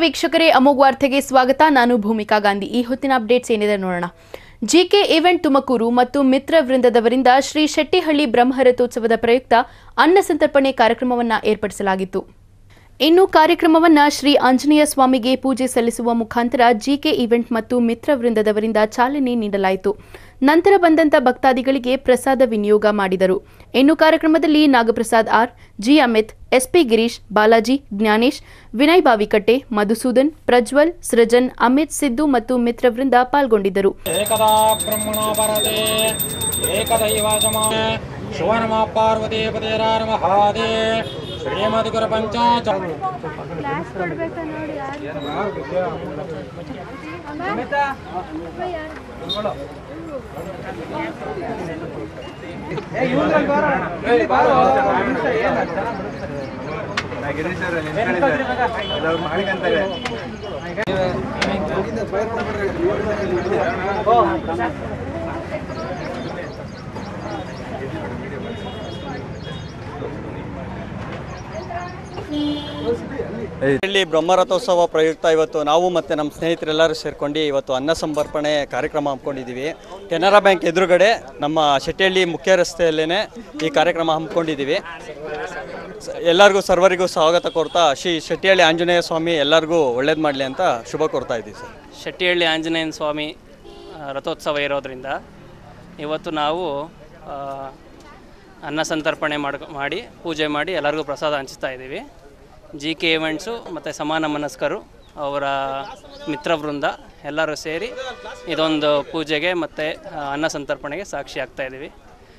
ವೀಕ್ಷಕರೇ ಅಮೋಘ್ ವಾರ್ತೆಗೆ ಸ್ವಾಗತ ನಾನು ಭೂಮಿಕಾ ಗಾಂಧಿ ಈ ಹೊತ್ತಿನ ಅಪ್ಡೇಟ್ಸ್ ಏನಿದೆ ನೋಡೋಣ ಜಿಕೆ ಇವೆಂಟ್ ತುಮಕೂರು ಮತ್ತು ಮಿತ್ರ ವೃಂದದವರಿಂದ ಶ್ರೀ ಶೆಟ್ಟಿಹಳ್ಳಿ ಬ್ರಹ್ಮರಥೋತ್ಸವದ ಪ್ರಯುಕ್ತ ಅನ್ನ ಸಂತರ್ಪಣೆ ಕಾರ್ಯಕ್ರಮವನ್ನು ಏರ್ಪಡಿಸಲಾಗಿತ್ತು ಇನ್ನು ಕಾರ್ಯಕ್ರಮವನ್ನ ಶ್ರೀ ಆಂಜನೇಯ ಸ್ವಾಮಿಗೆ ಪೂಜೆ ಸಲ್ಲಿಸುವ ಮುಖಾಂತರ ಜಿಕೆ ಇವೆಂಟ್ ಮತ್ತು ಮಿತ್ರ ವೃಂದದವರಿಂದ ಚಾಲನೆ ನೀಡಲಾಯಿತು ನಂತರ ಬಂದಂತ ಭಕ್ತಾದಿಗಳಿಗೆ ಪ್ರಸಾದ ವಿನಿಯೋಗ ಮಾಡಿದರು ಇನ್ನು ಕಾರ್ಯಕ್ರಮದಲ್ಲಿ Nagaprasad R G Amit SP Girish Balaji Jnanesh Vinay Bavikatte Madhusudan Prajwal Srujan Amit Siddu ಮತ್ತು ಮಿತ್ರವೃಂದ ಪಾಲ್ಗೊಂಡಿದ್ದರು ಏಕದಾ ಬ್ರಹ್ಮಣ ಪರತೆ ಏಕದೈವ ಜಮ ಶಿವ ನಮ ಪಾರ್ವತಿ ಪದೇರಾರ ಮಹಾದೇ ಶ್ರೀಮತಿ ಗುರು ಪಂಚಾಚ ಇಲ್ಲಿ ಬ್ರಹ್ಮರಥೋತ್ಸವ ಪ್ರಯುಕ್ತ ಇವತ್ತು ನಾವು ಮತ್ತು ನಮ್ಮ ಸ್ನೇಹಿತರೆಲ್ಲರೂ ಸೇರ್ಕೊಂಡು ಇವತ್ತು ಅನ್ನ ಸಂಬರ್ಪಣೆ ಕಾರ್ಯಕ್ರಮ ಹಮ್ಮಿಕೊಂಡಿದ್ದೀವಿ ಕೆನರಾ ಬ್ಯಾಂಕ್ ಎದುರುಗಡೆ ನಮ್ಮ ಶೆಟ್ಟಿಹಳ್ಳಿ ಮುಖ್ಯ ರಸ್ತೆಯಲ್ಲೇ ಈ ಕಾರ್ಯಕ್ರಮ ಹಮ್ಮಿಕೊಂಡಿದ್ದೀವಿ ಸ- ಎಲ್ಲರಿಗೂ ಸರ್ವರಿಗೂ ಸ್ವಾಗತ ಕೋರ್ತಾ ಶ್ರೀ ಶೆಟ್ಟಿಹಳ್ಳಿ ಆಂಜನೇಯ ಸ್ವಾಮಿ ಎಲ್ಲರಿಗೂ ಒಳ್ಳೇದು ಮಾಡಲಿ ಅಂತ ಶುಭ ಕೋರ್ತಾ ಇದ್ದೀವಿ ಸರ್ ಶೆಟ್ಟಿಹಳ್ಳಿ ಆಂಜನೇಯನ ಸ್ವಾಮಿ ಆ, ರಥೋತ್ಸವ ಇರೋದ್ರಿಂದ ಇವತ್ತು ನಾವು ಆ, ಅನ್ನ ಸಂತರ್ಪಣೆ ಮಾಡ್ ಮಾಡಿ ಪೂಜೆ ಮಾಡಿ ಎಲ್ಲರಿಗೂ ಪ್ರಸಾದ ಹಂಚ್ತಾ ಇದ್ದೀವಿ ಜಿ ಕೆ ಇವೆಂಟ್ಸು ಮತ್ತು ಸಮಾನ ಮನಸ್ಕರು ಅವರ ಮಿತ್ರವೃಂದ ಎಲ್ಲರೂ ಸೇರಿ ಇದೊಂದು ಪೂಜೆಗೆ ಮತ್ತು ಅನ್ನ ಸಂತರ್ಪಣೆಗೆ ಸಾಕ್ಷಿ ಆಗ್ತಾ ಇದ್ದೀವಿ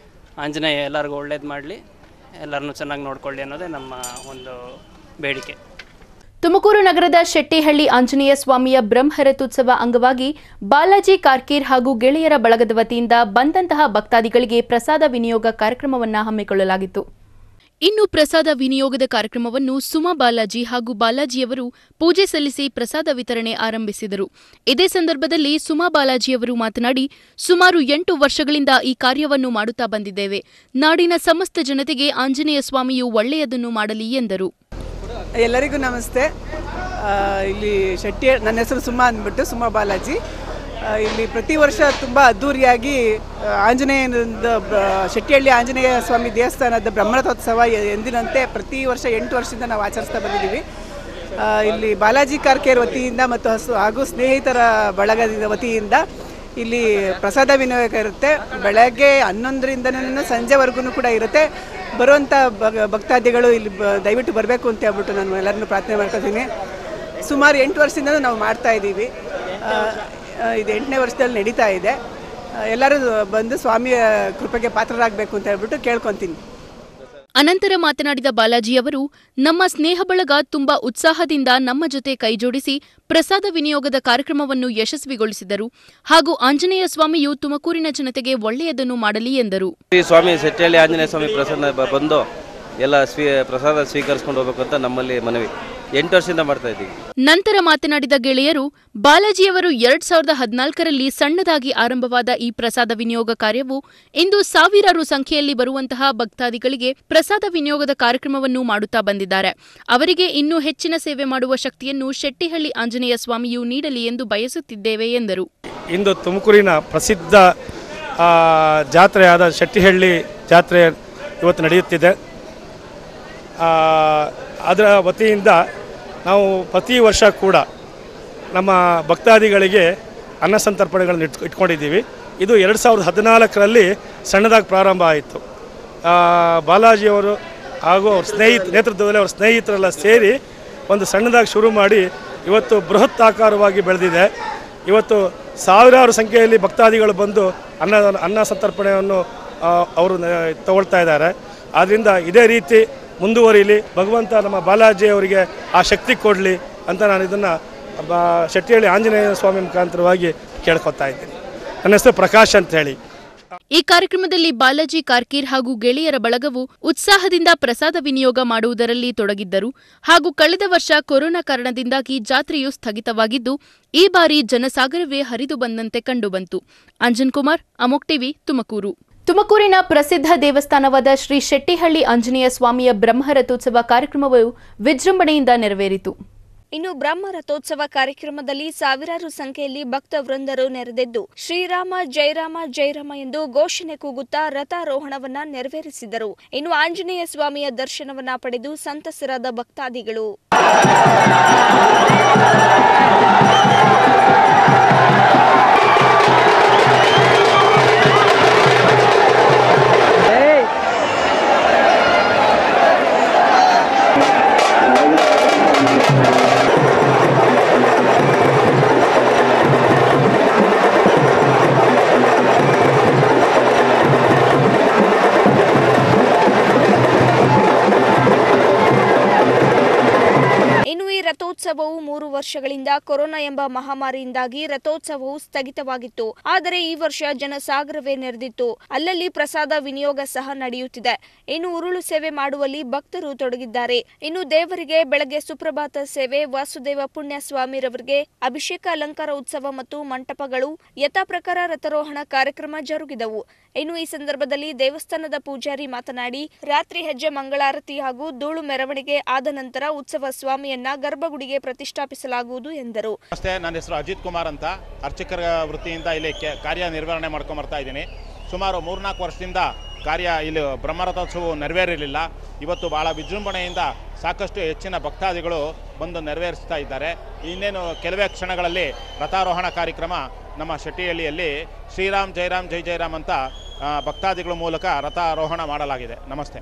ಆಂಜನೇಯ ಎಲ್ಲರಿಗೂ ಒಳ್ಳೇದು ಮಾಡಲಿ ಎಲ್ಲರನ್ನೂ ಚೆನ್ನಾಗಿ ನೋಡ್ಕೊಳ್ಳಿ ಅನ್ನೋದೇ ನಮ್ಮ ಒಂದು ಬೇಡಿಕೆ ತುಮಕೂರು ನಗರದ ಶೆಟ್ಟಿಹಳ್ಳಿ ಆಂಜನೇಯ ಸ್ವಾಮಿಯ ಬ್ರಹ್ಮರಥೋತ್ಸವ ಅಂಗವಾಗಿ ಬಾಲಾಜಿ ಕಾರ್ಕೀರ್ ಹಾಗೂ ಗೆಳೆಯರ ಬಳಗದ ವತಿಯಿಂದ ಬಂದಂತಹ ಭಕ್ತಾದಿಗಳಿಗೆ ಪ್ರಸಾದ ವಿನಿಯೋಗ ಕಾರ್ಯಕ್ರಮವನ್ನು ಹಮ್ಮಿಕೊಳ್ಳಲಾಗಿತ್ತು ಇನ್ನು ಪ್ರಸಾದ ವಿನಿಯೋಗದ ಕಾರ್ಯಕ್ರಮವನ್ನು ಸುಮಾ ಬಾಲಾಜಿ ಹಾಗೂ ಬಾಲಾಜಿಯವರು ಪೂಜೆ ಸಲ್ಲಿಸಿ ಪ್ರಸಾದ ವಿತರಣೆ ಆರಂಭಿಸಿದರು ಇದೇ ಸಂದರ್ಭದಲ್ಲಿ ಸುಮಾ ಬಾಲಾಜಿಯವರು ಮಾತನಾಡಿ ಸುಮಾರು ಎಂಟು ವರ್ಷಗಳಿಂದ ಈ ಕಾರ್ಯವನ್ನು ಮಾಡುತ್ತಾ ಬಂದಿದ್ದೇವೆ ನಾಡಿನ ಸಮಸ್ತ ಜನತೆಗೆ ಆಂಜನೇಯ ಸ್ವಾಮಿಯು ಒಳ್ಳೆಯದನ್ನು ಮಾಡಲಿ ಎಂದರು ಎಲ್ಲರಿಗೂ ನಮಸ್ತೆ ಆ, ಇಲ್ಲಿ ಶೆಟ್ಟಿ ನನ್ನ ಹೆಸರು ಸುಮಾ ಅಂದ್ಬಿಟ್ಟು ಸುಮಾ ಬಾಲಾಜಿ ಆ, ಇಲ್ಲಿ ಪ್ರತಿ ವರ್ಷ ತುಂಬ ಅದ್ಧೂರಿಯಾಗಿ ಆ, ಆಂಜನೇಯನದ ಬ- ಶೆಟ್ಟಿಹಳ್ಳಿ ಆಂಜನೇಯ ಸ್ವಾಮಿ ದೇವಸ್ಥಾನದ ಬ್ರಹ್ಮರಥೋತ್ಸವ ಎ- ಎಂದಿನಂತೆ ಪ್ರತಿ ವರ್ಷ ಎಂಟು ವರ್ಷದಿಂದ ನಾವು ಆಚರಿಸ್ತಾ ಬಂದಿದ್ದೀವಿ ಆ, ಇಲ್ಲಿ ಬಾಲಾಜಿ ಕಾರ್ಕೇರ್ ವತಿಯಿಂದ ಮತ್ತು ಹಸು ಹಾಗೂ ಸ್ನೇಹಿತರ ಬಳಗದ ವತಿಯಿಂದ ಇಲ್ಲಿ ಪ್ರಸಾದ ವಿನಿಯೋಗ ಇರುತ್ತೆ ಬೆಳಗ್ಗೆ ಹನ್ನೊಂದರಿಂದನೂ ಸಂಜೆವರೆಗೂ ಕೂಡ ಇರುತ್ತೆ ಬರುವಂಥ ಭಕ್- ಭಕ್ತಾದಿಗಳು ಇಲ್ಲಿ ಬ- ದಯವಿಟ್ಟು ಬರಬೇಕು ಅಂತ ಹೇಳ್ಬಿಟ್ಟು ನಾನು ಎಲ್ಲರನ್ನೂ ಪ್ರಾರ್ಥನೆ ಮಾಡ್ಕೊತೀನಿ ಸುಮಾರು ಎಂಟು ವರ್ಷದಿಂದ ನಾವು ಮಾಡ್ತಾ ಇದ್ದೀವಿ ಆ, ಆ, ಇದು ಎಂಟನೇ ವರ್ಷದಲ್ಲಿ ನಡೀತಾ ಇದೆ ಆ, ಎಲ್ಲರೂ ಬಂದು ಸ್ವಾಮಿಯ ಕೃಪೆಗೆ ಪಾತ್ರರಾಗಬೇಕು ಅಂತ ಹೇಳ್ಬಿಟ್ಟು ಕೇಳ್ಕೊತೀನಿ ಅನಂತರ ಮಾತನಾಡಿದ ಬಾಲಾಜಿಯವರು ನಮ್ಮ ಸ್ನೇಹ ಬಳಗ ತುಂಬಾ ಉತ್ಸಾಹದಿಂದ ನಮ್ಮ ಜೊತೆ ಕೈಜೋಡಿಸಿ ಪ್ರಸಾದ ವಿನಿಯೋಗದ ಕಾರ್ಯಕ್ರಮವನ್ನು ಯಶಸ್ವಿಗೊಳಿಸಿದರು ಹಾಗೂ ಆಂಜನೇಯ ಸ್ವಾಮಿಯು ತುಮಕೂರಿನ ಜನತೆಗೆ ಒಳ್ಳೆಯದನ್ನು ಮಾಡಲಿ ಎಂದರು ಶ್ರೀ ಸ್ವಾಮಿ ಶೆಟ್ಟಿಹಳ್ಳಿ ಆಂಜನೇಯ ಸ್ವಾಮಿ ಪ್ರಸನ್ನ ಬ- ಬಂದು ಎಲ್ಲ ಸ್ವೀ ಪ್ರಸಾದ ಸ್ವೀಕರಿಸ್ಕೊಂಡು ಹೋಗ್ಬೇಕು ಅಂತ ನಮ್ಮಲ್ಲಿ ಮನವಿ ಎಂಟು ವರ್ಷದಿಂದ ಮಾಡ್ತಾ ಇದ್ದೀವಿ ನಂತರ ಮಾತನಾಡಿದ ಗೆಳೆಯರು ಬಾಲಾಜಿಯವರು ಎರಡ್ ಸಾವಿರದ ಹದಿನಾಲ್ಕರಲ್ಲಿ ಸಣ್ಣದಾಗಿ ಆರಂಭವಾದ ಈ ಪ್ರಸಾದ ವಿನಿಯೋಗ ಕಾರ್ಯವು ಇಂದು ಸಾವಿರಾರು ಸಂಖ್ಯೆಯಲ್ಲಿ ಬರುವಂತಹ ಭಕ್ತಾದಿಗಳಿಗೆ ಪ್ರಸಾದ ವಿನಿಯೋಗದ ಕಾರ್ಯಕ್ರಮವನ್ನು ಮಾಡುತ್ತಾ ಬಂದಿದ್ದಾರೆ ಅವರಿಗೆ ಇನ್ನೂ ಹೆಚ್ಚಿನ ಸೇವೆ ಮಾಡುವ ಶಕ್ತಿಯನ್ನು ಶೆಟ್ಟಿಹಳ್ಳಿ ಆಂಜನೇಯ ಸ್ವಾಮಿಯು ನೀಡಲಿ ಎಂದು ಬಯಸುತ್ತಿದ್ದೇವೆ ಎಂದರು ಇಂದು ತುಮಕೂರಿನ ಪ್ರಸಿದ್ಧ ಆ, ಜಾತ್ರೆಯಾದ ಶೆಟ್ಟಿಹಳ್ಳಿ ಜಾತ್ರೆ ಇವತ್ತು ನಡೆಯುತ್ತಿದೆ ಆ, ಅದರ ವತಿಯಿಂದ ನಾವು ಪ್ರತಿ ವರ್ಷ ಕೂಡ ನಮ್ಮ ಭಕ್ತಾದಿಗಳಿಗೆ ಅನ್ನ ಸಂತರ್ಪಣೆಗಳನ್ನು ಇಟ್ ಇಟ್ಕೊಂಡಿದ್ದೀವಿ ಇದು ಎರಡು ಸಾವಿರದ ಹದಿನಾಲ್ಕರಲ್ಲಿ ಸಣ್ಣದಾಗಿ ಪ್ರಾರಂಭ ಆಯಿತು ಆ, ಬಾಲಾಜಿಯವರು ಹಾಗೂ ಅವ್ರ ಸ್ನೇಹಿತ ನೇತೃತ್ವದಲ್ಲಿ ಅವ್ರ ಸ್ನೇಹಿತರೆಲ್ಲ ಸೇರಿ ಒಂದು ಸಣ್ಣದಾಗಿ ಶುರು ಮಾಡಿ ಇವತ್ತು ಬೃಹತ್ ಆಕಾರವಾಗಿ ಬೆಳೆದಿದೆ ಇವತ್ತು ಸಾವಿರಾರು ಸಂಖ್ಯೆಯಲ್ಲಿ ಭಕ್ತಾದಿಗಳು ಬಂದು ಅನ್ನ ಅನ್ನ ಸಂತರ್ಪಣೆಯನ್ನು ಆ, ಅವರು ನ- ತಗೊಳ್ತಾ ಇದ್ದಾರೆ ಆದ್ದರಿಂದ ಇದೇ ರೀತಿ ಮುಂದುವರಿಲಿ ಭಗವಂತ ನಮ್ಮ ಬಾಲಾಜಿ ಅವರಿಗೆ ಆ ಶಕ್ತಿ ಕೊಡಲಿ ಅಂತ ನಾನು ಇದನ್ನು ಶೆಟ್ಟಿಹಳ್ಳಿ ಆಂಜನೇಯ ಸ್ವಾಮಿ ಮುಖಾಂತರವಾಗಿ ಕೇಳ್ಕೊತಾ ಇದ್ದೀನಿ ನನ್ನ ಹೆಸರು ಪ್ರಕಾಶ್ ಅಂತ ಹೇಳಿ ಈ ಕಾರ್ಯಕ್ರಮದಲ್ಲಿ ಬಾಲಾಜಿ ಕಾರ್ಕೀರ್ ಹಾಗೂ ಗೆಳೆಯರ ಬಳಗವು ಉತ್ಸಾಹದಿಂದ ಪ್ರಸಾದ ವಿನಿಯೋಗ ಮಾಡುವುದರಲ್ಲಿ ತೊಡಗಿದ್ದರು ಹಾಗೂ ಕಳೆದ ವರ್ಷ ಕೊರೋನಾ ಕಾರಣದಿಂದಾಗಿ ಜಾತ್ರೆಯು ಸ್ಥಗಿತವಾಗಿದ್ದು ಈ ಬಾರಿ ಜನಸಾಗರವೇ ಹರಿದು ಬಂದಂತೆ ಕಂಡುಬಂತು ಅಂಜನ್ ಕುಮಾರ್ ಅಮೋಕ್ ಟಿವಿ ತುಮಕೂರು ತುಮಕೂರಿನ ಪ್ರಸಿದ್ಧ ದೇವಸ್ಥಾನವಾದ ಶ್ರೀ ಶೆಟ್ಟಿಹಳ್ಳಿ ಆಂಜನೇಯ ಸ್ವಾಮಿಯ ಬ್ರಹ್ಮರಥೋತ್ಸವ ಕಾರ್ಯಕ್ರಮವು ವಿಜೃಂಭಣೆಯಿಂದ ನೆರವೇರಿತು ಇನ್ನು ಬ್ರಹ್ಮ ರಥೋತ್ಸವ ಕಾರ್ಯಕ್ರಮದಲ್ಲಿ ಸಾವಿರಾರು ಸಂಖ್ಯೆಯಲ್ಲಿ ಭಕ್ತ ವೃಂದರು ನೆರೆದಿದ್ದು ಶ್ರೀರಾಮ ಜಯರಾಮ ಜಯರಾಮ ಎಂದು ಘೋಷಣೆ ಕೂಗುತ್ತಾ ರಥಾರೋಹಣವನ್ನ ನೆರವೇರಿಸಿದರು ಇನ್ನು ಆಂಜನೇಯ ಸ್ವಾಮಿಯ ದರ್ಶನವನ್ನ ಪಡೆದು ಸಂತಸರಾದ ಭಕ್ತಾದಿಗಳು ಇನ್ನು ಈ ರಥೋತ್ಸವವು ಮೂರು ವರ್ಷಗಳಿಂದ ಕೊರೋನಾ ಎಂಬ ಮಹಾಮಾರಿಯಿಂದಾಗಿ ರಥೋತ್ಸವವು ಸ್ಥಗಿತವಾಗಿತ್ತು ಆದರೆ ಈ ವರ್ಷ ಜನಸಾಗರವೇ ನೆರೆದಿತ್ತು ಅಲ್ಲಲ್ಲಿ ಪ್ರಸಾದ ವಿನಿಯೋಗ ಸಹ ನಡೆಯುತ್ತಿದೆ ಇನ್ನು ಉರುಳು ಸೇವೆ ಮಾಡುವಲ್ಲಿ ಭಕ್ತರು ತೊಡಗಿದ್ದಾರೆ ಇನ್ನು ದೇವರಿಗೆ ಬೆಳಗ್ಗೆ ಸುಪ್ರಭಾತ ಸೇವೆ ವಾಸುದೇವ ಪುಣ್ಯ ಸ್ವಾಮಿರವರಿಗೆ ಅಭಿಷೇಕ ಅಲಂಕಾರ ಉತ್ಸವ ಮತ್ತು ಮಂಟಪಗಳು ಯಥಾ ಪ್ರಕಾರ ರಥಾರೋಹಣ ಕಾರ್ಯಕ್ರಮ ಜರುಗಿದವು ಇನ್ನು ಈ ಸಂದರ್ಭದಲ್ಲಿ ದೇವಸ್ಥಾನದ ಪೂಜಾರಿ ಮಾತನಾಡಿ ರಾತ್ರಿ ಹೆಜ್ಜೆ ಮಂಗಳಾರತಿ ಹಾಗೂ ಧೂಳು ಮೆರವಣಿಗೆ ಆದ ನಂತರ ಉತ್ಸವ ಸ್ವಾಮಿಯನ್ನ ಗರ್ಭಗುಡಿಗೆ ಪ್ರತಿಷ್ಠಾಪಿಸಲಾಗುವುದು ಎಂದರು ನಮಸ್ತೆ ನನ್ನ ಹೆಸರು ಅಜಿತ್ ಕುಮಾರ್ ಅಂತ ಅರ್ಚಕರ ವೃತ್ತಿಯಿಂದ ಇಲ್ಲಿ ಕೆ- ಕಾರ್ಯನಿರ್ವಹಣೆ ಮಾಡ್ಕೊಂಡು ಬರ್ತಾ ಇದ್ದೀನಿ ಸುಮಾರು ಮೂರ್ನಾಲ್ಕು ವರ್ಷದಿಂದ ಕಾರ್ಯ ಇಲ್ಲಿ ಬ್ರಹ್ಮರಥೋತ್ಸವ ನೆರವೇರಿರಲಿಲ್ಲ ಇವತ್ತು ಭಾಳ ವಿಜೃಂಭಣೆಯಿಂದ ಸಾಕಷ್ಟು ಹೆಚ್ಚಿನ ಭಕ್ತಾದಿಗಳು ಬಂದು ನೆರವೇರಿಸ್ತಾ ಇದ್ದಾರೆ ಇನ್ನೇನು ಕೆಲವೇ ಕ್ಷಣಗಳಲ್ಲಿ ರಥಾರೋಹಣ ಕಾರ್ಯಕ್ರಮ ನಮ್ಮ ಶೆಟ್ಟಿಹಳ್ಳಿಯಲ್ಲಿ ಶ್ರೀರಾಮ್ ಜಯರಾಮ್ ಜೈ ಜಯರಾಮ್ ಅಂತ ಆ, ಭಕ್ತಾದಿಗಳ ಮೂಲಕ ರಥಾರೋಹಣ ಮಾಡಲಾಗಿದೆ ನಮಸ್ತೆ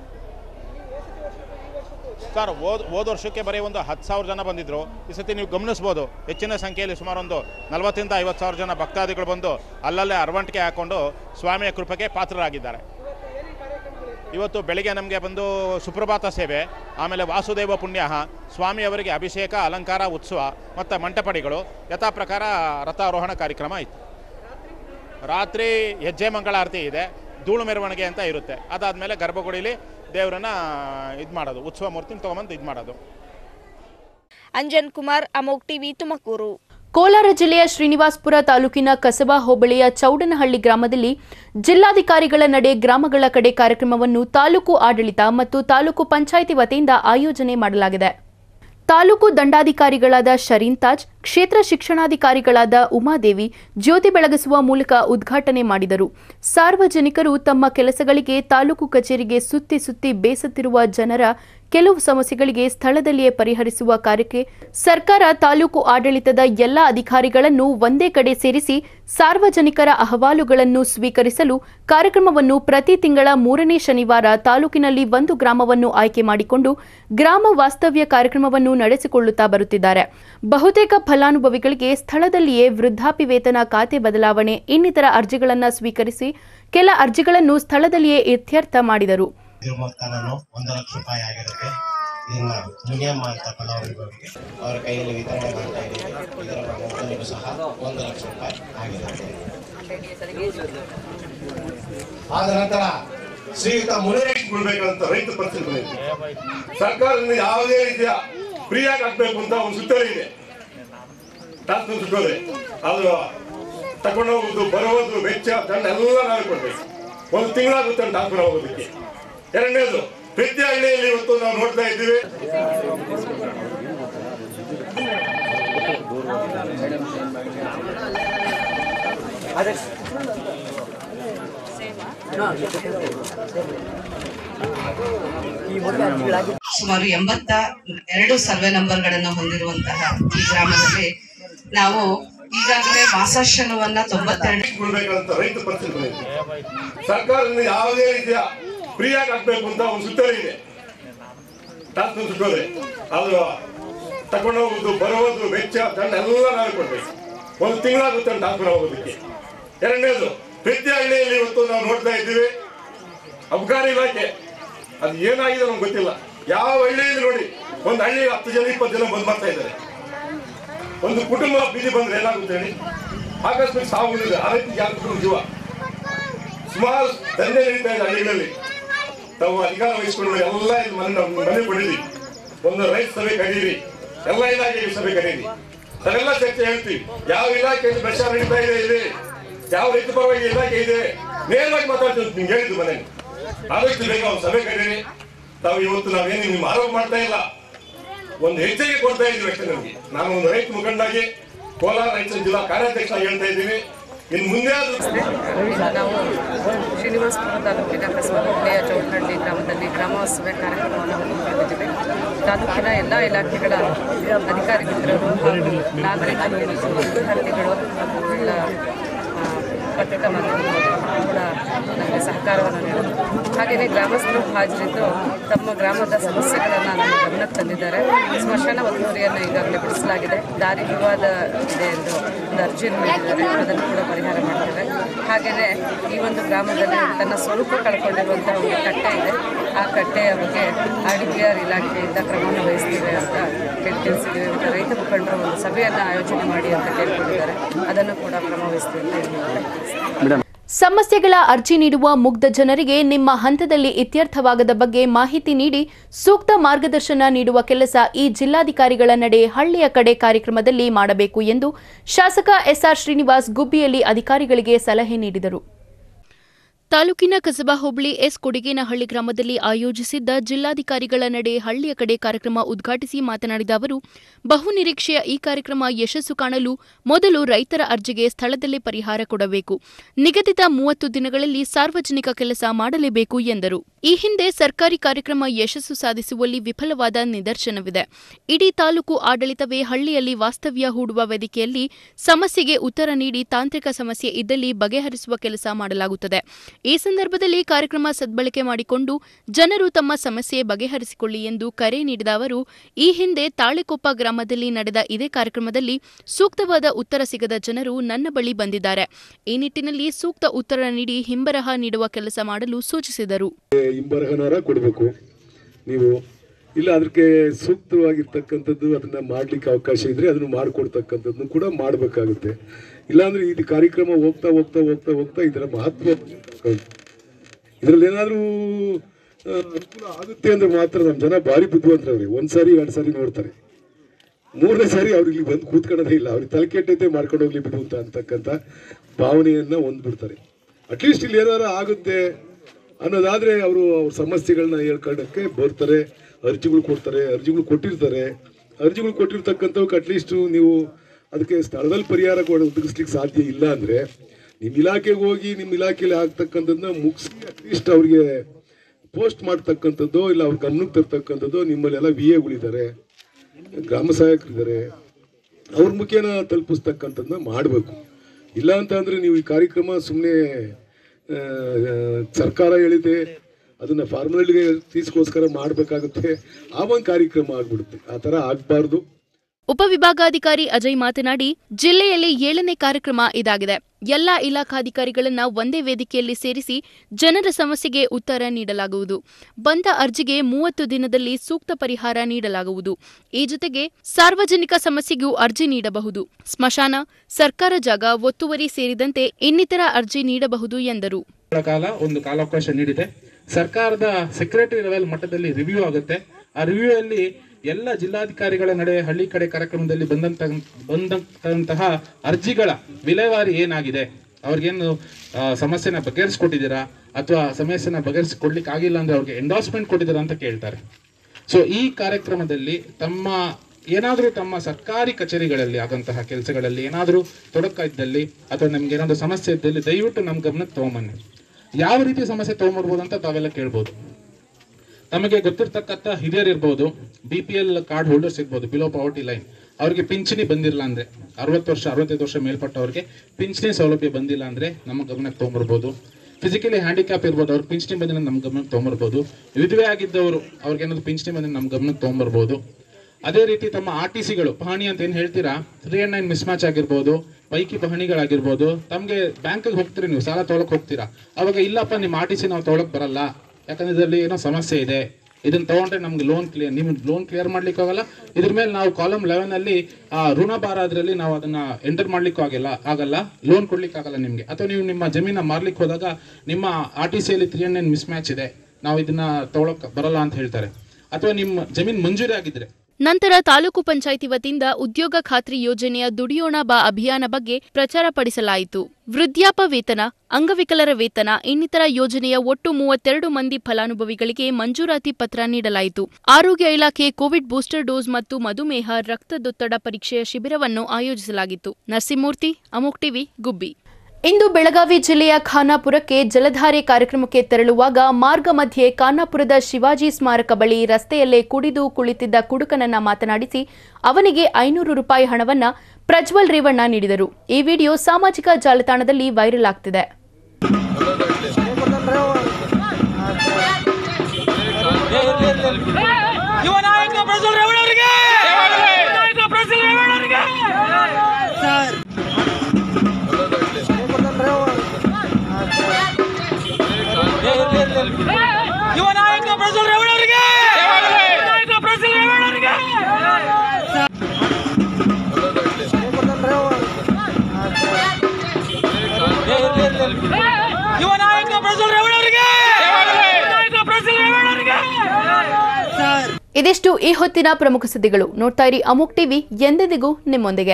ಸರ್ ಹೋದ ಹೋದ ವರ್ಷಕ್ಕೆ ಬರೀ ಒಂದು ಹತ್ತು ಸಾವಿರ ಜನ ಬಂದಿದ್ದರು ಈ ಸತಿ ನೀವು ಗಮನಿಸ್ಬೋದು ಹೆಚ್ಚಿನ ಸಂಖ್ಯೆಯಲ್ಲಿ ಸುಮಾರು ಒಂದು ನಲವತ್ತರಿಂದ ಐವತ್ತು ಸಾವಿರ ಜನ ಭಕ್ತಾದಿಗಳು ಬಂದು ಅಲ್ಲಲ್ಲೇ ಅರವಂಟಿಕೆ ಹಾಕ್ಕೊಂಡು ಸ್ವಾಮಿಯ ಕೃಪೆಗೆ ಪಾತ್ರರಾಗಿದ್ದಾರೆ ಇವತ್ತು ಬೆಳಿಗ್ಗೆ ನಮಗೆ ಬಂದು ಸುಪ್ರಭಾತ ಸೇವೆ ಆಮೇಲೆ ವಾಸುದೇವ ಪುಣ್ಯ ಸ್ವಾಮಿಯವರಿಗೆ ಅಭಿಷೇಕ ಅಲಂಕಾರ ಉತ್ಸವ ಮತ್ತು ಮಂಟಪಡಿಗಳು ಯಥಾ ಪ್ರಕಾರ ರಥಾರೋಹಣ ಕಾರ್ಯಕ್ರಮ ಇತ್ತು ರಾತ್ರಿ ಹೆಜ್ಜೆ ಮಂಗಳಾರತಿ ಇದೆ ಧೂಳು ಮೆರವಣಿಗೆ ಅಂತ ಇರುತ್ತೆ ಅದಾದಮೇಲೆ ಗರ್ಭಗುಡಿಲಿ ದೇವರನ್ನ ಇದು ಮಾಡೋದು ಉತ್ಸವ ಮೂರ್ತಿನ ತೊಗೊಂಬಂದು ಇದು ಮಾಡೋದು ಅಂಜನ್ ಕುಮಾರ್ ಅಮೋಕ್ ಟಿವಿ ತುಮಕೂರು ಕೋಲಾರ ಜಿಲ್ಲೆಯ ಶ್ರೀನಿವಾಸಪುರ ತಾಲೂಕಿನ ಕಸಬಾ ಹೋಬಳಿಯ ಚೌಡನಹಳ್ಳಿ ಗ್ರಾಮದಲ್ಲಿ ಜಿಲ್ಲಾಧಿಕಾರಿಗಳ ನಡೆ ಗ್ರಾಮಗಳ ಕಡೆ ಕಾರ್ಯಕ್ರಮವನ್ನು ತಾಲೂಕು ಆಡಳಿತ ಮತ್ತು ತಾಲೂಕು ಪಂಚಾಯಿತಿ ವತಿಯಿಂದ ಆಯೋಜನೆ ಮಾಡಲಾಗಿದೆ ತಾಲೂಕು ದಂಡಾಧಿಕಾರಿಗಳಾದ ಶರೀನ್ ತಾಜ್ ಕ್ಷೇತ್ರ ಶಿಕ್ಷಣಾಧಿಕಾರಿಗಳಾದ ಉಮಾದೇವಿ ಜ್ಯೋತಿ ಬೆಳಗಿಸುವ ಮೂಲಕ ಉದ್ಘಾಟನೆ ಮಾಡಿದರು ಸಾರ್ವಜನಿಕರು ತಮ್ಮ ಕೆಲಸಗಳಿಗೆ ತಾಲೂಕು ಕಚೇರಿಗೆ ಸುತ್ತಿ ಸುತ್ತಿ ಬೇಸತ್ತಿರುವ ಜನರ ಕೆಲವು ಸಮಸ್ಯೆಗಳಿಗೆ ಸ್ಥಳದಲ್ಲಿಯೇ ಪರಿಹರಿಸುವ ಕಾರ್ಯಕ್ಕೆ ಸರ್ಕಾರ ತಾಲೂಕು ಆಡಳಿತದ ಎಲ್ಲ ಅಧಿಕಾರಿಗಳನ್ನು ಒಂದೇ ಕಡೆ ಸೇರಿಸಿ ಸಾರ್ವಜನಿಕರ ಅಹವಾಲುಗಳನ್ನು ಸ್ವೀಕರಿಸಲು ಕಾರ್ಯಕ್ರಮವನ್ನು ಪ್ರತಿ ತಿಂಗಳ ಮೂರನೇ ಶನಿವಾರ ತಾಲೂಕಿನಲ್ಲಿ ಒಂದು ಗ್ರಾಮವನ್ನು ಆಯ್ಕೆ ಮಾಡಿಕೊಂಡು ಗ್ರಾಮ ವಾಸ್ತವ್ಯ ಕಾರ್ಯಕ್ರಮವನ್ನು ನಡೆಸಿಕೊಳ್ಳುತ್ತಾ ಬರುತ್ತಿದ್ದಾರೆ ಬಹುತೇಕ ಫಲಾನುಭವಿಗಳಿಗೆ ಸ್ಥಳದಲ್ಲಿಯೇ ವೃದ್ಧಾಪ್ಯ ವೇತನ ಖಾತೆ ಬದಲಾವಣೆ ಇನ್ನಿತರ ಅರ್ಜಿಗಳನ್ನು ಸ್ವೀಕರಿಸಿ ಕೆಲ ಅರ್ಜಿಗಳನ್ನು ಸ್ಥಳದಲ್ಲಿಯೇ ಇತ್ಯರ್ಥ ಮಾಡಿದರು ಇದ್ರ ಮೊತ್ತನೂ ಒಂದು ಲಕ್ಷ ರೂಪಾಯಿ ಆಗಿರುತ್ತೆ ಇದನ್ನ ಮುನಿಯಮ್ಮ ಅಂತ ಫಲಾನುಭವಿಗೆ ಅವರ ಕೈಯಲ್ಲಿ ವಿತರಣೆ ಮಾಡ್ತಾ ಇದ್ದೀವಿ ಇದರ ಮೊತ್ತನಿಗೂ ಸಹ ಒಂದು ಲಕ್ಷ ರೂಪಾಯಿ ಆಗಿರುತ್ತೆ ಆದ ನಂತರ ಶ್ರೀಯುತ ಮುನೇಶ್ ಕೊಡ್ಬೇಕಂತ ರೈತ ಪರಿಸ್ಥಿತಿ ಸರ್ಕಾರದಿಂದ ಯಾವುದೇ ರೀತಿಯ ಫ್ರೀಯಾಗಿ ಹಾಕ್ಬೇಕು ಅಂತ ಒಂದು ಸುತ್ತೋಲೆ ಇದೆ ಟ್ರಾನ್ಸ್ಫರ್ ಸುತ್ತೋಲೆ ಅದು ತಗೊಂಡು ಹೋಗುದು ಬರುವುದು ವೆಚ್ಚ ದಂಡ ಎಲ್ಲ ನಾವೇ ಕೊಡ್ಬೇಕು ಒಂದು ತಿಂಗಳಾಗುತ್ತೆ ಟ್ರಾನ್ಸ್ಫರ್ ಹೋಗೋದಕ್ಕೆ ಎರಡನೇದು ಪ್ರತಿ ಹಳ್ಳಿಯಲ್ಲಿ ಇವತ್ತು ನಾವು ನೋಡ್ತಾ ಇದ್ದೀವಿ ಸುಮಾರು ಎಂಬತ್ತ ಎರಡು ಸರ್ವೆ ನಂಬರ್ಗಳನ್ನು ಹೊಂದಿರುವಂತಹ ಈ ಗ್ರಾಮದಲ್ಲಿ ನಾವು ಈಗಾಗಲೇ ವಾಸಾಶ್ರಮವನ್ನ ತೊಂಬತ್ತೆರಡು ಕೊಡ್ಬೇಕಂತ ರೈತ ಪರಿಸ್ಥಿತಿ ಸರ್ಕಾರದಿಂದ ಯಾವುದೇ ರೀತಿಯ ಫ್ರೀಯಾಗಿ ಹಾಕ್ಬೇಕು ಅಂತ ಒಂದು ಸುತ್ತೋಲೆ ಇದೆ ಟ್ರಾನ್ಸ್ಫರ್ ಸುತ್ತೋಲೆ ಅದು ತಗೊಂಡು ಹೋಗುದು ಬರುವುದು ವೆಚ್ಚ ದಂಡ ಎಲ್ಲ ನಾವೇ ಕೊಡ್ಬೇಕು ಒಂದು ತಿಂಗಳಾಗುತ್ತೆ ಟ್ರಾನ್ಸ್ಫರ್ ಹೋಗೋದಕ್ಕೆ ಎರಡನೇದು ಪ್ರತಿ ಹಳ್ಳಿಯಲ್ಲಿ ಇವತ್ತು ನಾವು ನೋಡ್ತಾ ಇದ್ದೀವಿ ಅಬಕಾರಿ ಇಲಾಖೆ ಅದು ಏನಾಗಿದೆ ನಮ್ಗೆ ಗೊತ್ತಿಲ್ಲ ಯಾವ ಹಳ್ಳಿಯಲ್ಲಿ ನೋಡಿ ಒಂದು ಹಳ್ಳಿಗೆ ಹತ್ತು ಜನ ಇಪ್ಪತ್ತು ಜನ ಬಂದ್ ಮಾಡ್ತಾ ಇದ್ದಾರೆ ಒಂದು ಕುಟುಂಬ ಬೀದಿ ಬಂದ್ರೆ ಏನಾಗುತ್ತೆ ಹೇಳಿ ಆಕಸ್ಮಿಕ ಸಾವು ಇದೆ ಆ ರೀತಿ ಯಾರ ಕುಟುಂಬ ಜೀವ ಸುಮಾರು ದಂಧೆ ನಡೀತಾ ಇದೆ ಹಳ್ಳಿಗಳಲ್ಲಿ ತಾವು ಅಧಿಕಾರ ವಹಿಸ್ಕೊಂಡು ಎಲ್ಲ ಇಲ್ಲಿ ಮನೆ ನಮ್ಮ ಮನೆ ಕೊಡಿರಿ ಒಂದು ರೈತ ಸಭೆ ಕರೀರಿ ಎಲ್ಲ ಇಲಾಖೆಗೆ ಸಭೆ ಕರೀರಿ ಅದೆಲ್ಲ ಚರ್ಚೆ ಹೇಳ್ತೀವಿ ಯಾವ ಇಲಾಖೆಯಲ್ಲಿ ಭ್ರಷ್ಟಾಚಾರ ನಡೀತಾ ಇದೆ ಇಲ್ಲಿ ಯಾವ ರೈತ ಪರವಾಗಿ ಇಲಾಖೆ ಇದೆ ನೇರವಾಗಿ ಮಾತಾಡ್ತೀವಿ ನಿಮ್ಗೆ ಹೇಳಿದ್ದು ಮನೆ ಆದಷ್ಟು ಬೇಗ ಒಂದು ಸಭೆ ಕರೀರಿ ತಾವು ಇವತ್ತು ನಾವೇನು ನಿಮ್ಮ ಆರೋಪ ಮಾಡ್ತಾ ಇಲ್ಲ ಒಂದು ಹೆಜ್ಜೆಗೆ ಕೊಡ್ತಾ ಇದ್ದೀವಿ ಅಷ್ಟೇ ನಮಗೆ ನಾನು ಒಂದು ರೈತ ಮುಖಂಡಾಗಿ ಕೋಲಾರ ರೈತ ಜಿಲ್ಲಾ ಕಾರ್ಯಾಧ್ಯಕ್ಷ ಹೇಳ್ತಾ ಇದ್ದೀನಿ ಇನ್ನು ಮುಂದೆ ಆದ್ರೂ ನಾವು ಶ್ರೀನಿವಾಸಪುರ ತಾಲೂಕಿನ ಕಸಬಾ ಹೋಬಳಿಯ ಚೌಡಹಳ್ಳಿ ಗ್ರಾಮದಲ್ಲಿ ಗ್ರಾಮೋತ್ಸವ ಕಾರ್ಯಕ್ರಮವನ್ನು ಹಮ್ಮಿಕೊಂಡಿದ್ದೇವೆ ತಾಲೂಕಿನ ಎಲ್ಲ ಇಲಾಖೆಗಳ ಅಧಿಕಾರಿ ಮಿತ್ರರು ಹಾಗೂ ನಾಗರಿಕರು ವಿದ್ಯಾರ್ಥಿಗಳು ಹಾಗೂ ಎಲ್ಲ ಆ, ಪತ್ರಿಕಾ ಮಾಧ್ಯಮಗಳು ಕೂಡ ನಮಗೆ ಸಹಕಾರವನ್ನು ನೀಡಿದರು ಹಾಗೆಯೇ ಗ್ರಾಮಸ್ಥರು ಹಾಜರಿದ್ದು ತಮ್ಮ ಗ್ರಾಮದ ಸಮಸ್ಯೆಗಳನ್ನು ನಮ್ಮ ಗಮನಕ್ಕೆ ತಂದಿದ್ದಾರೆ ಸ್ಮಶಾನ ಒತ್ತುವರಿಯನ್ನು ಈಗಾಗಲೇ ಬಿಡಿಸಲಾಗಿದೆ ದಾರಿ ವಿವಾದ ಇದೆ ಎಂದು ಒಂದು ಅರ್ಜಿಯನ್ನು ನೀಡಿದ್ದಾರೆ ಅದನ್ನು ಕೂಡ ಪರಿಹಾರ ಮಾಡ್ತೇವೆ ಹಾಗೆಯೇ ಈ ಒಂದು ಗ್ರಾಮದಲ್ಲಿ ತನ್ನ ಸ್ವರೂಪ ಕಳ್ಕೊಂಡಿರುವಂತಹ ಒಂದು ಕಟ್ಟೆ ಇದೆ ಆ ಕಟ್ಟೆಯ ಬಗ್ಗೆ ಆರ್ ಡಿ ಪಿ ಆರ್ ಇಲಾಖೆಯಿಂದ ಕ್ರಮವನ್ನು ವಹಿಸ್ತೀವಿ ಅಂತ ಹೇಳಿ ತಿಳಿಸಿದ್ದೀವಿ ಮತ್ತು ರೈತ ಮುಖಂಡರು ಒಂದು ಸಭೆಯನ್ನು ಆಯೋಜನೆ ಮಾಡಿ ಅಂತ ಕೇಳ್ಕೊಂಡಿದ್ದಾರೆ ಅದನ್ನು ಕೂಡ ಕ್ರಮ ವಹಿಸ್ತೀವಿ ಅಂತ ಹೇಳಿದ್ದಾರೆ ಸಮಸ್ಯೆಗಳ ಅರ್ಜಿ ನೀಡುವ ಮುಗ್ಧ ಜನರಿಗೆ ನಿಮ್ಮ ಹಂತದಲ್ಲಿ ಇತ್ಯರ್ಥವಾಗದ ಬಗ್ಗೆ ಮಾಹಿತಿ ನೀಡಿ ಸೂಕ್ತ ಮಾರ್ಗದರ್ಶನ ನೀಡುವ ಕೆಲಸ ಈ ಜಿಲ್ಲಾಧಿಕಾರಿಗಳ ನಡೆ ಹಳ್ಳಿಯ ಕಡೆ ಕಾರ್ಯಕ್ರಮದಲ್ಲಿ ಮಾಡಬೇಕು ಎಂದು ಶಾಸಕ ಎಸ್ಆರ್ ಶ್ರೀನಿವಾಸ್ ಗುಬ್ಬಿಯಲ್ಲಿ ಅಧಿಕಾರಿಗಳಿಗೆ ಸಲಹೆ ನೀಡಿದರು ತಾಲೂಕಿನ ಕಸಬಾ ಹೋಬಳಿ ಎಸ್ ಕೊಡಿಗೇನಹಳ್ಳಿ ಗ್ರಾಮದಲ್ಲಿ ಆಯೋಜಿಸಿದ್ದ ಜಿಲ್ಲಾಧಿಕಾರಿಗಳ ನಡೆ ಹಳ್ಳಿಯ ಕಡೆ ಕಾರ್ಯಕ್ರಮ ಉದ್ಘಾಟಿಸಿ ಮಾತನಾಡಿದ ಅವರು ಬಹುನಿರೀಕ್ಷೆಯ ಈ ಕಾರ್ಯಕ್ರಮ ಯಶಸ್ಸು ಕಾಣಲು ಮೊದಲು ರೈತರ ಅರ್ಜಿಗೆ ಸ್ಥಳದಲ್ಲೇ ಪರಿಹಾರ ಕೊಡಬೇಕು ನಿಗದಿತ ಮೂವತ್ತು ದಿನಗಳಲ್ಲಿ ಸಾರ್ವಜನಿಕ ಕೆಲಸ ಮಾಡಲೇಬೇಕು ಎಂದರು ಈ ಹಿಂದೆ ಸರ್ಕಾರಿ ಕಾರ್ಯಕ್ರಮ ಯಶಸ್ಸು ಸಾಧಿಸುವಲ್ಲಿ ವಿಫಲವಾದ ನಿದರ್ಶನವಿದೆ ಇಡೀ ತಾಲೂಕು ಆಡಳಿತವೇ ಹಳ್ಳಿಯಲ್ಲಿ ವಾಸ್ತವ್ಯ ಹೂಡುವ ವೇದಿಕೆಯಲ್ಲಿ ಸಮಸ್ಯೆಗೆ ಉತ್ತರ ನೀಡಿ ತಾಂತ್ರಿಕ ಸಮಸ್ಯೆ ಇದ್ದಲ್ಲಿ ಬಗೆಹರಿಸುವ ಕೆಲಸ ಮಾಡಲಾಗುತ್ತದೆ ಈ ಸಂದರ್ಭದಲ್ಲಿ ಕಾರ್ಯಕ್ರಮ ಸದ್ಬಳಕೆ ಮಾಡಿಕೊಂಡು ಜನರು ತಮ್ಮ ಸಮಸ್ಯೆ ಬಗೆಹರಿಸಿಕೊಳ್ಳಿ ಎಂದು ಕರೆ ನೀಡಿದ ಅವರು ಈ ಹಿಂದೆ ತಾಳೆಕೊಪ್ಪ ಗ್ರಾಮದಲ್ಲಿ ನಡೆದ ಇದೇ ಕಾರ್ಯಕ್ರಮದಲ್ಲಿ ಸೂಕ್ತವಾದ ಉತ್ತರ ಸಿಗದ ಜನರು ನನ್ನ ಬಳಿ ಬಂದಿದ್ದಾರೆ ಈ ನಿಟ್ಟಿನಲ್ಲಿ ಸೂಕ್ತ ಉತ್ತರ ನೀಡಿ ಹಿಂಬರಹ ನೀಡುವ ಕೆಲಸ ಮಾಡಲು ಸೂಚಿಸಿದರು ಹಿಂಬರಹನಾರ ಕೊಡಬೇಕು ನೀವು ಇಲ್ಲ ಅದಕ್ಕೆ ಸೂಕ್ತವಾಗಿರ್ತಕ್ಕಂಥದ್ದು ಅದನ್ನ ಮಾಡ್ಲಿಕ್ಕೆ ಅವಕಾಶ ಇದ್ರೆ ಅದನ್ನು ಮಾಡಿಕೊಡ್ತಕ್ಕಂಥದ್ದನ್ನು ಕೂಡ ಮಾಡಬೇಕಾಗುತ್ತೆ ಇಲ್ಲಾಂದ್ರೆ ಇದು ಕಾರ್ಯಕ್ರಮ ಹೋಗ್ತಾ ಹೋಗ್ತಾ ಹೋಗ್ತಾ ಹೋಗ್ತಾ ಇದರ ಮಹತ್ವ ಇದರಲ್ಲಿ ಏನಾದರೂ ಅನುಕೂಲ ಆಗುತ್ತೆ ಅಂದ್ರೆ ಮಾತ್ರ ನಮ್ಮ ಜನ ಭಾರಿ ಬುದ್ಧಿವಂತರವ್ರೆ ಒಂದ್ ಸಾರಿ ಎರಡು ಸಾರಿ ನೋಡ್ತಾರೆ ಮೂರನೇ ಸಾರಿ ಅವ್ರು ಇಲ್ಲಿ ಬಂದು ಕೂತ್ಕೊಳ್ಳೋದೇ ಇಲ್ಲ ಅವ್ರಿಗೆ ತಲೆ ಕೆಟ್ಟೈತೆ ಮಾಡ್ಕೊಂಡು ಹೋಗ್ಲಿ ಬಿಡು ಅಂತ ಅಂತಕ್ಕಂಥ ಭಾವನೆಯನ್ನ ಹೊಂದ್ಬಿಡ್ತಾರೆ ಅಟ್ಲೀಸ್ಟ್ ಇಲ್ಲಿ ಏನಾರ ಆಗುತ್ತೆ ಅನ್ನೋದಾದ್ರೆ ಅವರು ಅವ್ರ ಸಮಸ್ಯೆಗಳನ್ನ ಹೇಳ್ಕೊಳ್ಳೋಕ್ಕೆ ಬರ್ತಾರೆ ಅರ್ಜಿಗಳು ಕೊಡ್ತಾರೆ ಅರ್ಜಿಗಳು ಕೊಟ್ಟಿರ್ತಾರೆ ಅರ್ಜಿಗಳು ಕೊಟ್ಟಿರ್ತಕ್ಕಂಥವಕ್ಕೆ ಅಟ್ಲೀಸ್ಟ್ ನೀವು ಅದಕ್ಕೆ ಸ್ಥಳದಲ್ಲಿ ಪರಿಹಾರ ಕೊಡ ಒದಗಿಸ್ಲಿಕ್ಕೆ ಸಾಧ್ಯ ಇಲ್ಲ ಅಂದ್ರೆ ನಿಮ್ಮ ಇಲಾಖೆಗೆ ಹೋಗಿ ನಿಮ್ಮ ಇಲಾಖೆಯಲ್ಲಿ ಆಗ್ತಕ್ಕಂಥದ್ದನ್ನ ಮುಗಿಸಿ ಅಟ್ಲೀಸ್ಟ್ ಅವ್ರಿಗೆ ಪೋಸ್ಟ್ ಮಾಡ್ತಕ್ಕಂಥದ್ದು ಇಲ್ಲ ಅವ್ರ ಗಮನಕ್ಕೆ ತರ್ತಕ್ಕಂಥದ್ದು ನಿಮ್ಮಲ್ಲೆಲ್ಲ ವಿ ಎಗಳಿದ್ದಾರೆ ಗ್ರಾಮ ಸಹಾಯಕರಿದ್ದಾರೆ ಅವ್ರ ಮುಖೇನ ತಲುಪಿಸ್ತಕ್ಕಂಥದ್ದನ್ನ ಮಾಡಬೇಕು ಇಲ್ಲ ಅಂತ ಅಂದ್ರೆ ನೀವು ಈ ಕಾರ್ಯಕ್ರಮ ಸುಮ್ಮನೆ ಸರ್ಕಾರ ಹೇಳಿದೆ ಅದನ್ನ ಫಾರ್ಮಾಲಿಟಿಗೆ ತೀಸ್ಕೋಸ್ಕರ ಮಾಡಬೇಕಾಗುತ್ತೆ ಆ ಒಂದು ಕಾರ್ಯಕ್ರಮ ಆಗ್ಬಿಡುತ್ತೆ ಆ ಥರ ಆಗಬಾರ್ದು ಉಪವಿಭಾಗಾಧಿಕಾರಿ ಅಜಯ್ ಮಾತನಾಡಿ ಜಿಲ್ಲೆಯಲ್ಲಿ ಏಳನೇ ಕಾರ್ಯಕ್ರಮ ಇದಾಗಿದೆ ಎಲ್ಲಾ ಇಲಾಖಾಧಿಕಾರಿಗಳನ್ನ ಒಂದೇ ವೇದಿಕೆಯಲ್ಲಿ ಸೇರಿಸಿ ಜನರ ಸಮಸ್ಯೆಗೆ ಉತ್ತರ ನೀಡಲಾಗುವುದು ಬಂದ ಅರ್ಜಿಗೆ ಮೂವತ್ತು ದಿನದಲ್ಲಿ ಸೂಕ್ತ ಪರಿಹಾರ ನೀಡಲಾಗುವುದು ಈ ಜೊತೆಗೆ ಸಾರ್ವಜನಿಕ ಸಮಸ್ಯೆಗೂ ಅರ್ಜಿ ನೀಡಬಹುದು ಸ್ಮಶಾನ ಸರ್ಕಾರ ಜಾಗ ಒತ್ತುವರಿ ಸೇರಿದಂತೆ ಇನ್ನಿತರ ಅರ್ಜಿ ನೀಡಬಹುದು ಎಂದರು ಕಾಲ ಒಂದು ಕಾಲಾವಕಾಶ ನೀಡಿದೆ ಸರ್ಕಾರದ ಸೆಕ್ರೆಟರಿ ಲೆವೆಲ್ ಮಟ್ಟದಲ್ಲಿ ರಿವ್ಯೂ ಆಗುತ್ತೆ ಆ ರಿವ್ಯೂ ಅಲ್ಲಿ ಎಲ್ಲ ಜಿಲ್ಲಾಧಿಕಾರಿಗಳ ನಡೆ ಹಳ್ಳಿ ಕಡೆ ಕಾರ್ಯಕ್ರಮದಲ್ಲಿ ಬಂದಂತ ಬಂದಂತಹ ಅರ್ಜಿಗಳ ವಿಲೇವಾರಿ ಏನಾಗಿದೆ ಅವ್ರಿಗೇನು ಆ, ಸಮಸ್ಯೆನ ಬಗೆಹರಿಸ್ಕೊಟ್ಟಿದ್ದೀರಾ ಅಥವಾ ಸಮಸ್ಯೆನ ಬಗೆಹರಿಸಿಕೊಡ್ಲಿಕ್ಕೆ ಆಗಿಲ್ಲ ಅಂದ್ರೆ ಅವ್ರಿಗೆ ಎಂಡಾಸ್ಮೆಂಟ್ ಕೊಟ್ಟಿದ್ದೀರಾ ಅಂತ ಕೇಳ್ತಾರೆ ಸೊ ಈ ಕಾರ್ಯಕ್ರಮದಲ್ಲಿ ತಮ್ಮ ಏನಾದರೂ ತಮ್ಮ ಸರ್ಕಾರಿ ಕಚೇರಿಗಳಲ್ಲಿ ಆದಂತಹ ಕೆಲಸಗಳಲ್ಲಿ ಏನಾದರೂ ತೊಡಕ ಇದ್ದಲ್ಲಿ ಅಥವಾ ನಮ್ಗೆ ಏನಾದರೂ ಸಮಸ್ಯೆ ಇದ್ದಲ್ಲಿ ದಯವಿಟ್ಟು ನಮ್ಮ ಗಮನಕ್ಕೆ ತಗೊಂಬನ್ನಿ ಯಾವ ರೀತಿ ಸಮಸ್ಯೆ ತಗೊಂಬರ್ಬೋದು ಅಂತ ತಾವೆಲ್ಲ ಕೇಳ್ಬೋದು ತಮಗೆ ಗೊತ್ತಿರ್ತಕ್ಕಂಥ ಹಿರಿಯರು ಇರ್ಬೋದು B P L card holders ಇರ್ಬೋದು ಬಿಲೋ ಪಾವರ್ಟಿ ಲೈನ್ ಅವ್ರಿಗೆ ಪಿಂಚಣಿ ಬಂದಿರಲ್ಲ ಅಂದ್ರೆ ಅರವತ್ತು ವರ್ಷ ಅರವತ್ತೈದು ವರ್ಷ ಮೇಲ್ಪಟ್ಟವ್ರಿಗೆ ಪಿಂಚಣಿ ಸೌಲಭ್ಯ ಬಂದಿಲ್ಲ ಅಂದ್ರೆ ನಮ್ಮ ಗಮನಕ್ಕೆ ತೊಗೊಂಬರ್ಬೋದು ಫಿಸಿಕಲಿ ಹ್ಯಾಂಡಿಕ್ಯಾಪ್ ಇರ್ಬೋದು ಅವ್ರ ಪಿಂಚಣಿ ಬಂದಿಲ್ಲ ನಮ್ಮ ಗಮನಕ್ಕೆ ತೊಗೊಂಬರ್ಬೋದು ವಿಧವೆ ಆಗಿದ್ದವರು ಅವ್ರಿಗೆ ಏನಾದ್ರು ಪಿಂಚಣಿ ಬಂದಿಲ್ಲ ನಮ್ಮ ಗಮನಕ್ಕೆ ತೊಗೊಂಬರ್ಬೋದು ಅದೇ ರೀತಿ ತಮ್ಮ ಆರ್ ಟಿ ಸಿಗಳು ಪಹಣಿ ಅಂತ ಏನು ಹೇಳ್ತೀರಾ three and nine mismatch ಆಗಿರ್ಬೋದು ಪೈಕಿ ಪಹಣಿಗಳಾಗಿರ್ಬೋದು ತಮಗೆ ಬ್ಯಾಂಕಿಗೆ ಹೋಗ್ತೀರಿ ನೀವು ಸಾಲ ತೊಗೊಳಕ್ ಹೋಗ್ತೀರಾ ಅವಾಗ ಇಲ್ಲಪ್ಪ ನಿಮ್ಮ ಆರ್ ಟಿ ಸಿ ನಾವು ತೊಗೊಳಕ್ ಬರಲ್ಲ ಯಾಕಂದ್ರೆ ಇದರಲ್ಲಿ ಏನೋ ಸಮಸ್ಯೆ ಇದೆ ಇದನ್ನ ತಗೊಂಡ್ರೆ ನಮ್ಗೆ ಲೋನ್ ಕ್ಲಿಯರ್ ನಿಮ್ಗೆ ಲೋನ್ ಕ್ಲಿಯರ್ ಮಾಡ್ಲಿಕ್ಕೆ ಆಗಲ್ಲ ಇದ್ರ ಮೇಲೆ ನಾವು ಕಾಲಮ್ ಲೆವೆನ್ ಅಲ್ಲಿ ಆ ಋಣ ಭಾರ ಅದ್ರಲ್ಲಿ ನಾವು ಅದನ್ನ ಎಂಟರ್ ಮಾಡ್ಲಿಕ್ಕೂ ಆಗಿಲ್ಲ ಆಗಲ್ಲ ಲೋನ್ ಕೊಡ್ಲಿಕ್ಕೆ ಆಗಲ್ಲ ನಿಮ್ಗೆ ಅಥವಾ ನೀವು ನಿಮ್ಮ ಜಮೀನ ಮಾರ್ಲಿಕ್ಕೆ ಹೋದಾಗ ನಿಮ್ಮ ಆರ್ ಟಿ ಸಿಯಲ್ಲಿ three and nine mismatch ಇದೆ ನಾವು ಇದನ್ನ ತಗೊಳಕ್ ಬರಲ್ಲ ಅಂತ ಹೇಳ್ತಾರೆ ಅಥವಾ ನಿಮ್ಮ ಜಮೀನ್ ಮಂಜೂರಿ ಆಗಿದ್ರೆ ನಂತರ ತಾಲೂಕು ಪಂಚಾಯಿತಿ ವತಿಯಿಂದ ಉದ್ಯೋಗ ಖಾತ್ರಿ ಯೋಜನೆಯ ದುಡಿಯೋಣ ಬಾ ಅಭಿಯಾನ ಬಗ್ಗೆ ಪ್ರಚಾರ ಪಡಿಸಲಾಯಿತು ವೃದ್ಧಾಪ ವೇತನ ಅಂಗವಿಕಲರ ವೇತನ ಇನ್ನಿತರ ಯೋಜನೆಯ ಒಟ್ಟು ಮೂವತ್ತೆರಡು ಮಂದಿ ಫಲಾನುಭವಿಗಳಿಗೆ ಮಂಜೂರಾತಿ ಪತ್ರ ನೀಡಲಾಯಿತು ಆರೋಗ್ಯ ಇಲಾಖೆ ಕೋವಿಡ್ ಬೂಸ್ಟರ್ ಡೋಸ್ ಮತ್ತು ಮಧುಮೇಹ ರಕ್ತದೊತ್ತಡ ಪರೀಕ್ಷೆಯ ಶಿಬಿರವನ್ನು ಆಯೋಜಿಸಲಾಗಿತ್ತು ನರಸಿಂಹಮೂರ್ತಿ ಅಮೋಕ್ ಟಿವಿ ಗುಬ್ಬಿ ಇಂದು ಬೆಳಗಾವಿ ಜಿಲ್ಲೆಯ ಖಾನಾಪುರಕ್ಕೆ ಜಲಧಾರೆ ಕಾರ್ಯಕ್ರಮಕ್ಕೆ ತೆರಳುವಾಗ ಮಾರ್ಗ ಮಧ್ಯೆ ಖಾನಾಪುರದ ಶಿವಾಜಿ ಸ್ಮಾರಕ ಬಳಿ ರಸ್ತೆಯಲ್ಲೇ ಕುಡಿದು ಕುಳಿತಿದ್ದ ಕುಡುಕನನ್ನ ಮಾತನಾಡಿಸಿ ಅವನಿಗೆ ಐನೂರು ರೂಪಾಯಿ ಹಣವನ್ನ ಪ್ರಜ್ವಲ್ ರೇವಣ್ಣ ನೀಡಿದರು ಈ ವಿಡಿಯೋ ಸಾಮಾಜಿಕ ಜಾಲತಾಣದಲ್ಲಿ ವೈರಲ್ ಆಗ್ತಿದೆ ಯುವ ನಾಯಕ ಪ್ರಜ್ವಲ್ ರೇವಣ್ಣ ಅವರಿಗೆ ನಾಯಕ ಪ್ರಜ್ವಲ್ ರೇವಣ್ಣ ಅವರಿಗೆ ಯುವ ನಾಯಕ ಪ್ರಜ್ವಲ್ ರೇವಣ್ಣ ಅವರಿಗೆ ನಾಯಕ ಪ್ರಜ್ವಲ್ ರೇವಣ್ಣ ಅವರಿಗೆ ಯುವ ನಾಯಕ ಪ್ರಜ್ವಲ್ ರೇವಣ್ಣ ಅವರಿಗೆ ನಾಯಕ ಪ್ರಜ್ವಲ್ ರೇವಣ್ಣ ಅವರಿಗೆ ಇದಿಷ್ಟು ಈ ಹೊತ್ತಿನ ಪ್ರಮುಖ ಸುದ್ದಿಗಳು ನೋಡ್ತಾ ಇರಿ ಅಮುಕ್ ಟಿವಿ ಎಂದೆಂದಿಗೂ ನಿಮ್ಮೊಂದಿಗೆ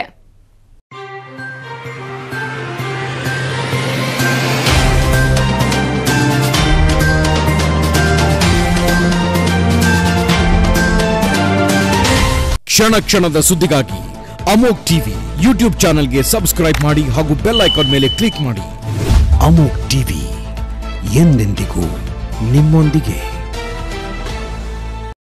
ಕ್ಷಣ ಕ್ಷಣದ ಸುದ್ದಿಗಾಗಿ ಅಮೋಕ್ ಟಿವಿ ಯೂಟ್ಯೂಬ್ ಚಾನೆಲ್ಗೆ ಸಬ್ಸ್ಕ್ರೈಬ್ ಮಾಡಿ ಹಾಗೂ ಬೆಲ್ ಐಕಾನ್ ಮೇಲೆ ಕ್ಲಿಕ್ ಮಾಡಿ ಅಮೋಕ್ ಟಿವಿ ಎಂದೆಂದಿಗೂ ನಿಮ್ಮೊಂದಿಗೆ